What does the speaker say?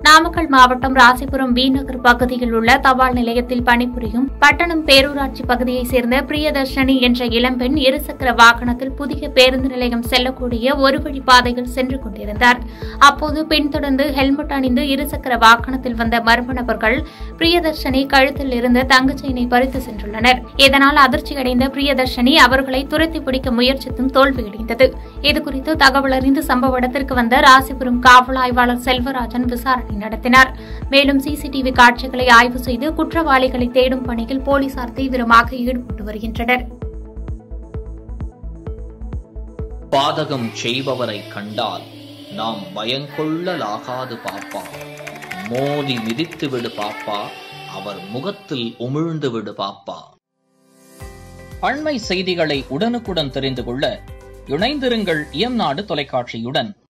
நாமக்கல் மாவட்டம் ராசிபுரம் வி நகர் பகுதியில் உள்ள தபால் நிலையத்தில் பணிபுரியும் பட்டணம் பேரூராட்சி பகுதியைச் சேர்ந்த பிரியதர்ஷினி என்ற இளம்பெண் இருசக்கர வாகனத்தில் புதிய பேருந்து நிலையம் செல்லக்கூடிய ஒரு வழி பாதையில் சென்று கொண்டிருந்தார் அப்போது பின்தொடர்ந்து ஹெல்மெட் அணிந்து இருசக்கர வாகனத்தில் வந்த மர்ம நபர்கள் பிரியதர்ஷினி கழுத்தில் இருந்த தங்கச் செயினை பறித்து சென்றுள்ளனர் இதனால் அதிர்ச்சியடைந்த பிரியதர்ஷினி அவர்களை துரத்தி பிடிக்க முயற்சித்தும் தோல்வியடைந்தது இதுகுறித்து தகவல் அறிந்து சம்பவ இடத்திற்கு வந்த ராசிபுரம் காவல் ஆய்வாளர் செல்வராஜன் விசாரணை நடத்தினார் மேலும் சிசிடிவி காட்சிகளை ஆய்வு செய்து குற்றவாளிகளை தேடும் பணியில் போலீசார் தீவிரமாக ஈடுபட்டு வருகின்றனர் பாதகம் செய்பவரை கண்டால் நாம் பயங்கொள்ளலாகாது பாப்பா மோதி மிதித்து விடு பாப்பா அவர் முகத்தில் உமிழ்ந்து விடு பாப்பா அண்மை செய்திகளை உடனுக்குடன் தெரிந்து கொள்ள இணைந்திருங்கள் இயம்நாடு தொலைக்காட்சியுடன்